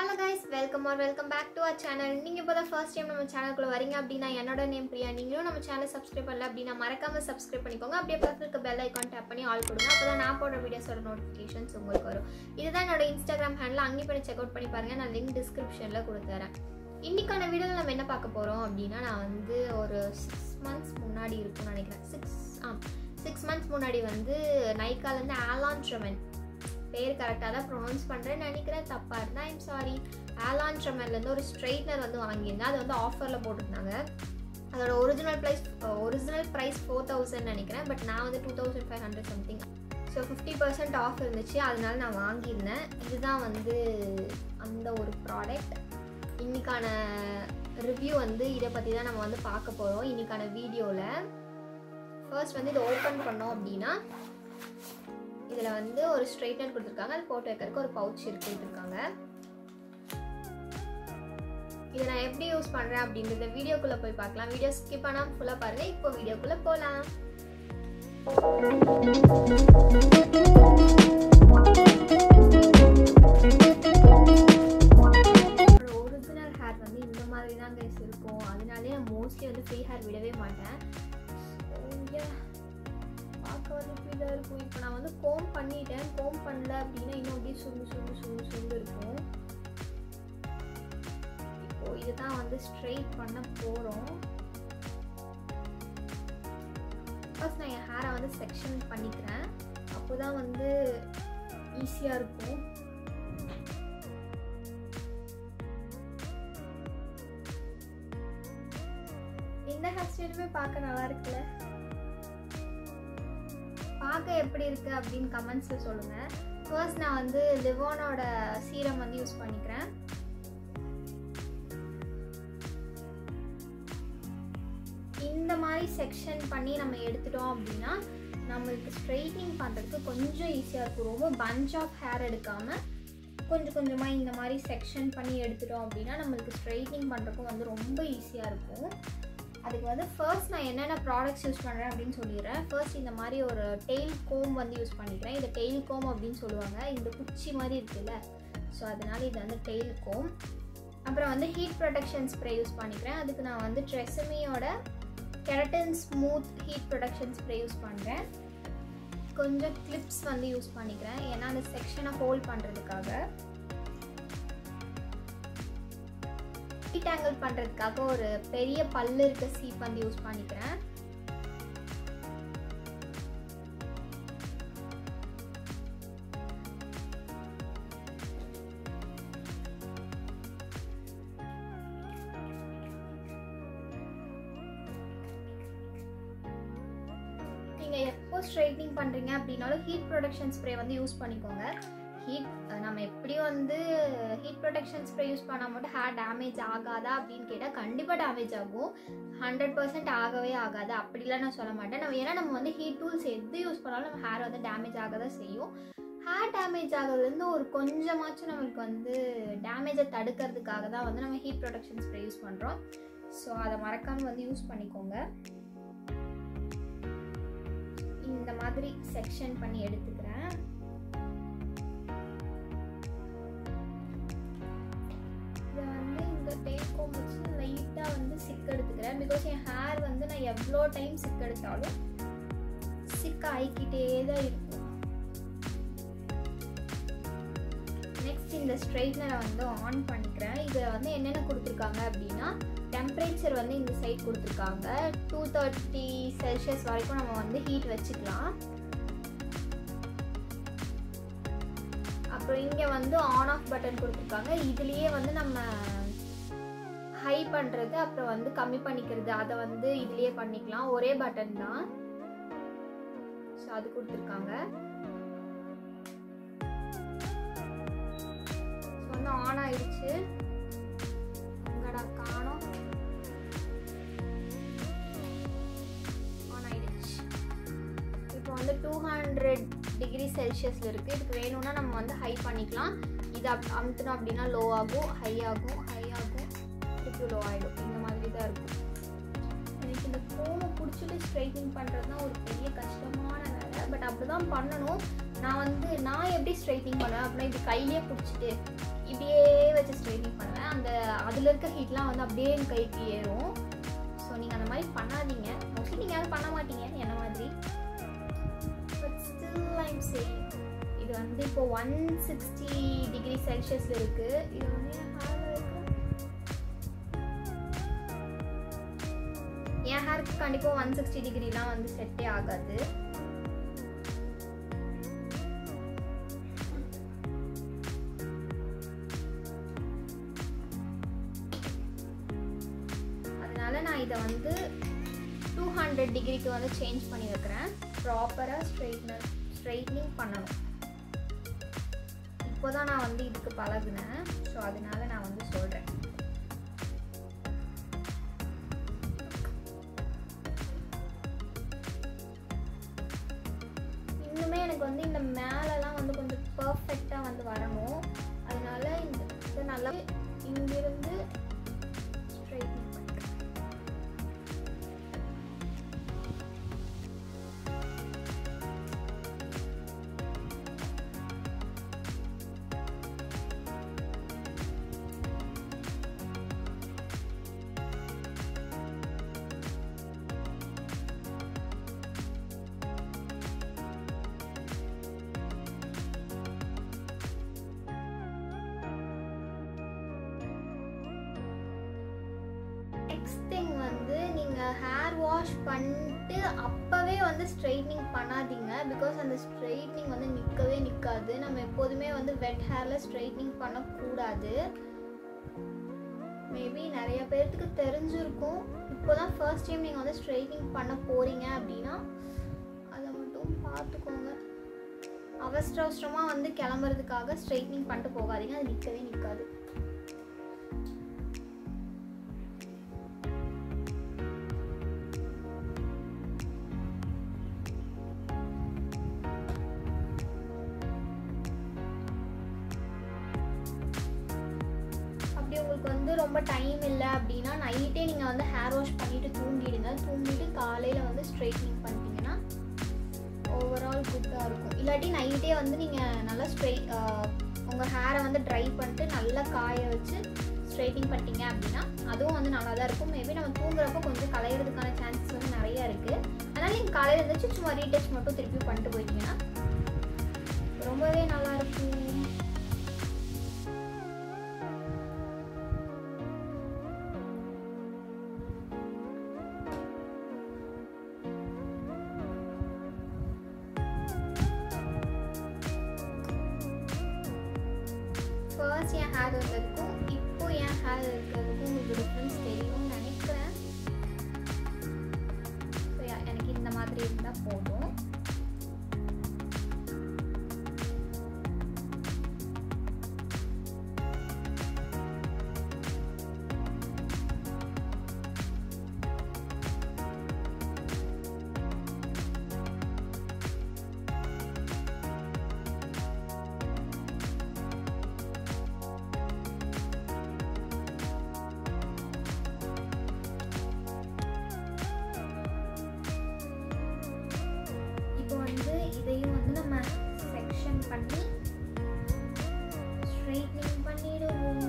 Hello guys welcome are welcome back to our channel நீங்கள் இப்போ தான் ஃபர்ஸ்ட் டைம் நம்ம சேனலுக்குள்ள வரீங்க அப்படின்னா என்னோட நேம் பிரியா நீங்களும் நம்ம சேனலை சப்ஸ்கிரைப் பண்ணல அப்படின்னா மறக்காம சப்ஸ்கிரைப் பண்ணிக்கோங்க அப்படியே பக்கத்துல இருக்க பெல் ஐக்கான் டேப் பண்ணி ஆல் கொடுங்க அப்போ தான் நான் போடுற வீடியோஸோட நோட்டிஃபிகேஷன்ஸ் உங்களுக்கு வரும் இதுதான் என்னோட இன்ஸ்டாகிராம் ஹேண்டில் அங்கேயும் பண்ணி செக் அவுட் பண்ணி பாருங்க நான் லிங்க் டிஸ்கிரிப்ஷனில் கொடுத்துறேன் இன்னைக்கான வீடியோவில் நம்ம என்ன பார்க்க போகிறோம் அப்படின்னா நான் வந்து ஒரு சிக்ஸ் மந்த்ஸ் முன்னாடி இருக்கும்னு நினைக்கிறேன் சிக்ஸ் ஆ சிக்ஸ் மந்த்ஸ் முன்னாடி வந்து நைக்காலேருந்து ஆலான் ட்ரெமன் பேர் கரெக்டாக தான் ப்ரொனவுன்ஸ் பண்ணுறேன்னு நினைக்கிறேன் தப்பாக இருந்தால் ஐம் சாரி ஆலான் ட்ரெமன்லேருந்து ஒரு ஸ்ட்ரைட்னர் வந்து வாங்கியிருந்தேன் அது வந்து ஆஃபரில் போட்டிருந்தாங்க அதோட original price original price four thousand நினைக்கிறேன் பட் நான் வந்து two thousand five hundred something so fifty percent off இருந்துச்சு அதனால நான் வாங்கியிருந்தேன் இதுதான் வந்து அந்த ஒரு ப்ராடக்ட் இன்னைக்கான ரிவ்யூ வந்து இதை பற்றி தான் நம்ம வந்து பார்க்க போகிறோம் இன்னைக்கான வீடியோவில் ஃபர்ஸ்ட் வந்து இதை ஓப்பன் பண்ணோம் அப்படின்னா இதில் வந்து ஒரு ஸ்ட்ரைட்னர் கொடுத்துருக்காங்க அது போட்டு வைக்கிறதுக்கு ஒரு பவுச் கொடுத்துருக்காங்க இதை நான் எப்படி யூஸ் பண்ணுறேன் அப்படின்றத வீடியோக்குள்ளே போய் பார்க்கலாம் வீடியோ ஸ்கிப் பண்ணாமல் ஃபுல்லாக பாருங்கள் இப்போ வீடியோக்குள்ளே போகலாம் ஒரிஜினல் ஹேர் வந்து இந்த மாதிரி தான் கைஸ் இருக்கும் அதனாலே நான் மோஸ்ட்லி வந்து ஃப்ரீ ஹேர் விடவே மாட்டேன் So, yeah. பார்க்க வந்து இப்படி தான் இருக்கும் இப்போ நான் வந்து கோம் பண்ணிட்டேன் கோம் பண்ணல அப்படின்னா இன்னும் அப்படியே சுண்டு சுண்டு சுண்டு சுண்டு இருக்கும் இப்போ இதுதான் வந்து ஸ்ட்ரெயிட் பண்ண போகிறோம் ஃபர்ஸ்ட் நான் என் ஹேரை வந்து செக்ஷன் பண்ணிக்கிறேன் அப்போ தான் வந்து ஈஸியாக இருக்கும் இந்த ஹேர் ஸ்டைலுமே பார்க்க நல்லா இருக்குல்ல பார்க்க எப்படி இருக்குது அப்படின்னு கமெண்ட்ஸில் சொல்லுங்கள் ஃபர்ஸ்ட் நான் வந்து லிவோனோட சீரம் வந்து யூஸ் பண்ணிக்கிறேன் இந்த மாதிரி செக்ஷன் பண்ணி நம்ம எடுத்துட்டோம் அப்படின்னா நம்மளுக்கு ஸ்ட்ரைட்னிங் பண்ணுறதுக்கு கொஞ்சம் ஈஸியாக இருக்கும் ரொம்ப பஞ்ச் ஆஃப் ஹேர் எடுக்காமல் கொஞ்சம் கொஞ்சமாக இந்த மாதிரி செக்ஷன் பண்ணி எடுத்துட்டோம் அப்படின்னா நம்மளுக்கு ஸ்ட்ரைட்னிங் பண்ணுறதுக்கும் வந்து ரொம்ப ஈஸியாக இருக்கும் அதுக்கு வந்து ஃபர்ஸ்ட் நான் என்னென்ன ப்ராடக்ட்ஸ் யூஸ் பண்ணுறேன் அப்படின்னு சொல்லிடுறேன் ஃபர்ஸ்ட் இந்த மாதிரி ஒரு டெய்ல் கோம் வந்து யூஸ் பண்ணிக்கிறேன் இது டெய்ல் கோம் அப்படின்னு சொல்லுவாங்க இந்த குச்சி மாதிரி இருக்குல்ல ஸோ அதனால் இது வந்து டெய்ல் கோம் அப்புறம் வந்து ஹீட் ப்ரொடெக்ஷன் ஸ்ப்ரே யூஸ் பண்ணிக்கிறேன் அதுக்கு நான் வந்து ட்ரெஸ்ஸமியோட keratin smooth heat protection spray use பண்ணுறேன் கொஞ்சம் கிளிப்ஸ் வந்து யூஸ் பண்ணிக்கிறேன் ஏன்னா அந்த செக்ஷனை ஹோல்ட் பண்ணுறதுக்காக டீடாங்கிள் பண்ணுறதுக்காக ஒரு பெரிய பல்லு இருக்க சீப் வந்து யூஸ் பண்ணிக்கிறேன் நீங்கள் எப்போ ஸ்ட்ரைட்னிங் பண்ணுறீங்க அப்படின்னாலும் ஹீட் ப்ரொடக்ஷன் ஸ்ப்ரே வந்து யூஸ் பண்ணிக்கோங்க ஹீட் நம்ம எப்படியும் வந்து ஹீட் ப்ரொடெக்ஷன் ஸ்ப்ரே யூஸ் பண்ணால் மட்டும் ஹேர் டேமேஜ் ஆகாதா அப்படின்னு கேட்டால் கண்டிப்பாக டேமேஜ் ஆகும் ஹண்ட்ரட் பர்சன்ட் ஆகவே ஆகாது அப்படிலாம் நான் சொல்ல மாட்டேன் நம்ம ஏன்னா நம்ம வந்து ஹீட் டூல்ஸ் எது யூஸ் பண்ணாலும் நம்ம ஹேர் வந்து டேமேஜ் ஆக தான் செய்யும் ஹேர் டேமேஜ் ஆகிறதுலேருந்து ஒரு கொஞ்சமாச்சும் நம்மளுக்கு வந்து டேமேஜை தடுக்கிறதுக்காக தான் வந்து நம்ம ஹீட் ப்ரொடெக்ஷன் ஸ்ப்ரே யூஸ் பண்ணுறோம் ஸோ அதை மறக்காமல் வந்து யூஸ் பண்ணிக்கோங்க இந்த மாதிரி செக்ஷன் பண்ணி எடுத்துக்கிறேன் இதை வந்து இந்த டேப் கோம் வச்சு லைட்டாக வந்து சிக் எடுத்துக்கிறேன் பிகாஸ் என் ஹேர் வந்து நான் எவ்வளோ டைம் சிக் எடுத்தாலும் சிக் ஆகிக்கிட்டே தான் இருக்கும் நெக்ஸ்ட் இந்த ஸ்ட்ரைட்னரை வந்து ஆன் பண்ணிக்கிறேன் இதில் வந்து என்னென்ன கொடுத்துருக்காங்க அப்படின்னா டெம்பரேச்சர் வந்து இந்த சைட் கொடுத்துருக்காங்க டூ தேர்ட்டி செல்சியஸ் வரைக்கும் நம்ம வந்து ஹீட் வச்சுக்கலாம் அப்புறம் இங்கே வந்து ஆன் ஆஃப் பட்டன் கொடுத்துருக்காங்க இதுலேயே வந்து நம்ம ஹை பண்ணுறது அப்புறம் வந்து கம்மி பண்ணிக்கிறது அதை வந்து இதுலேயே பண்ணிக்கலாம் ஒரே பட்டன் தான் ஸோ அது கொடுத்துருக்காங்க ஸோ வந்து ஆன் ஆயிடுச்சு எங்கடா காணோம் ஆன் ஆயிடுச்சு இப்போ வந்து டூ ஹண்ட்ரட் டிகிரி செல்சியஸில் இருக்குது இதுக்கு வேணும்னா நம்ம வந்து ஹை பண்ணிக்கலாம் இது அப் அமுத்தினோம் அப்படின்னா லோ ஆகும் ஹை ஆகும் ஹை ஆகும் திருப்பி லோ ஆகிடும் இந்த மாதிரி தான் இருக்கும் எனக்கு இந்த கோமை பிடிச்சிட்டு ஸ்ட்ரைட்டிங் பண்ணுறது தான் ஒரு பெரிய கஷ்டமான வேலை பட் அப்படி தான் பண்ணணும் நான் வந்து நான் எப்படி ஸ்ட்ரைட்டிங் பண்ணுவேன் அப்படின்னா இப்படி கையிலேயே பிடிச்சிட்டு இப்படியே வச்சு அதில் இருக்க ஹீட்லாம் வந்து அப்படியே என் கைக்கு ஏறும் ஸோ நீங்கள் அந்த மாதிரி பண்ணாதீங்க மோஸ்ட்லி நீங்கள் யாரும் பண்ண மாட்டீங்க என்ன மாதிரி பட் ஸ்டில் ஐம் சேயிங் இது வந்து இப்போ ஒன் சிக்ஸ்டி டிகிரி செல்சியஸில் இருக்குது இது வந்து என் ஹேர் என் ஹேருக்கு கண்டிப்பாக ஒன் சிக்ஸ்டி டிகிரிலாம் வந்து செட்டே ஆகாது அதனால நான் இதை வந்து டூ ஹண்ட்ரட் டிகிரிக்கு வந்து சேஞ்ச் பண்ணி வைக்கிறேன் ப்ராப்பராக ஸ்ட்ரைட்னர் ஸ்ட்ரைட்னிங் பண்ணணும் இப்போ தான் நான் வந்து இதுக்கு பழகுனேன் ஸோ அதனால நான் வந்து சொல்கிறேன் இன்னுமே எனக்கு வந்து இந்த மேலெலாம் வந்து கொஞ்சம் பர்ஃபெக்டாக வந்து வரணும் அதனால இந்த இதை நல்லா இங்கிருந்து ஸ்ட்ரைட்னிங் பண்ணிக்கிறேன் நெக்ஸ்ட் திங் வந்து நீங்கள் ஹேர் வாஷ் பண்ணிட்டு அப்போவே வந்து ஸ்ட்ரைட்னிங் பண்ணாதீங்க பிகாஸ் அந்த ஸ்ட்ரைட்னிங் வந்து நிற்கவே நிற்காது நம்ம எப்போதுமே வந்து வெட் ஹேரில் ஸ்ட்ரைட்னிங் பண்ணக்கூடாது மேபி நிறைய பேர்த்துக்கு தெரிஞ்சிருக்கும் இப்போ தான் ஃபர்ஸ்ட் டைம் நீங்கள் வந்து ஸ்ட்ரைட்னிங் பண்ண போகிறீங்க அப்படின்னா அதை மட்டும் பார்த்துக்கோங்க அவசர அவசரமாக வந்து கிளம்புறதுக்காக ஸ்ட்ரைட்னிங் பண்ணிட்டு போகாதீங்க அது நிற்கவே நிற்காது அப்படி உங்களுக்கு வந்து ரொம்ப டைம் இல்லை அப்படின்னா நைட்டே நீங்கள் வந்து ஹேர் வாஷ் பண்ணிவிட்டு தூங்கிடுங்க தூங்கிட்டு காலையில் வந்து ஸ்ட்ரைட்னிங் பண்ணிட்டீங்கன்னா ஓவரால் குட்டாக இருக்கும் இல்லாட்டி நைட்டே வந்து நீங்கள் நல்லா ஸ்ட்ரை உங்கள் ஹேரை வந்து ட்ரை பண்ணிட்டு நல்லா காய வச்சு ஸ்ட்ரைட்டிங் பண்ணிட்டீங்க அப்படின்னா அதுவும் வந்து நல்லா தான் இருக்கும் மேபி நம்ம தூங்குறப்போ கொஞ்சம் கலையிறதுக்கான சான்சஸ் வந்து நிறையா இருக்குது அதனால் நீங்கள் காலையில் இருந்துச்சு சும்மா ரீடச் மட்டும் திருப்பி பண்ணிட்டு போயிட்டீங்கன்னா ரொம்பவே நல்லா இருக்கும் ஃபர்ஸ்ட் என் ஹேர் இருந்ததுக்கும் இப்போ என் ஹேர் இருக்கிறதுக்கும் உங்களுக்கு டிஃப்ரென்ஸ் தெரியும்னு நினைக்கிறேன் ஸோ எனக்கு இந்த மாதிரி இருந்தால் போதும் இப்போ வந்து இதையும் வந்து நம்ம செக்ஷன் பண்ணி ஸ்ட்ரைட்னிங் பண்ணிடுவோம்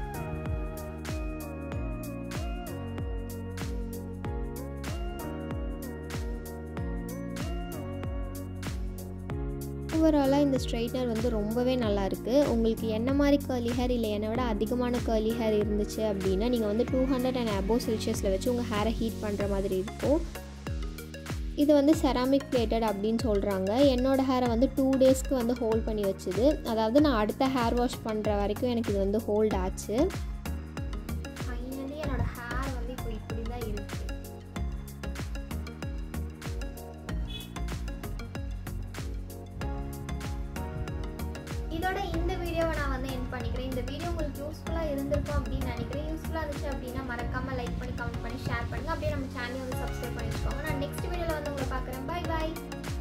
ஓவராலாக இந்த ஸ்ட்ரைட்னர் வந்து ரொம்பவே நல்லா இருக்கு உங்களுக்கு என்ன மாதிரி கேர்லி ஹேர் இல்லை என்னை விட அதிகமான கேர்லி ஹேர் இருந்துச்சு அப்படின்னா நீங்கள் வந்து டூ ஹண்ட்ரட் அண்ட் அபோவ் செல்சியஸில் வச்சு உங்கள் ஹேரை ஹீட் பண்ணுற மாதிரி இருக்கும் இது வந்து செராமிக் பிளேட்டட் அப்படின்னு சொல்கிறாங்க என்னோடய ஹேரை வந்து டூ டேஸ்க்கு வந்து ஹோல்ட் பண்ணி வச்சுது அதாவது நான் அடுத்த ஹேர் வாஷ் பண்ணுற வரைக்கும் எனக்கு இது வந்து ஹோல்ட் ஆச்சு ஃபைனலி என்னோட ஹேர் வந்து இப்போ இப்படி தான் இருக்கு இதோட இந்த வீடியோவை நான் வந்து என் பண்ணிக்கிறேன் இந்த வீடியோ உங்களுக்கு யூஸ்ஃபுல்லாக இருந்திருக்கும் அப்படின்னு நினைக்கிறேன் யூஸ்ஃபுல்லாக இருந்துச்சு அப்படின்னா மறக்காம லைக் பண்ணி கமெண்ட் பண்ணி ஷேர் பண்ணுங்க அப்படியே நம்ம சேனலை வந்து சப்ஸ்கிரைப் பண்ணி வச்சுக்கோங்க நான் நெக்ஸ்ட் வீடியோவில் வந்து உங்களை பார்க்குறேன் பை பாய்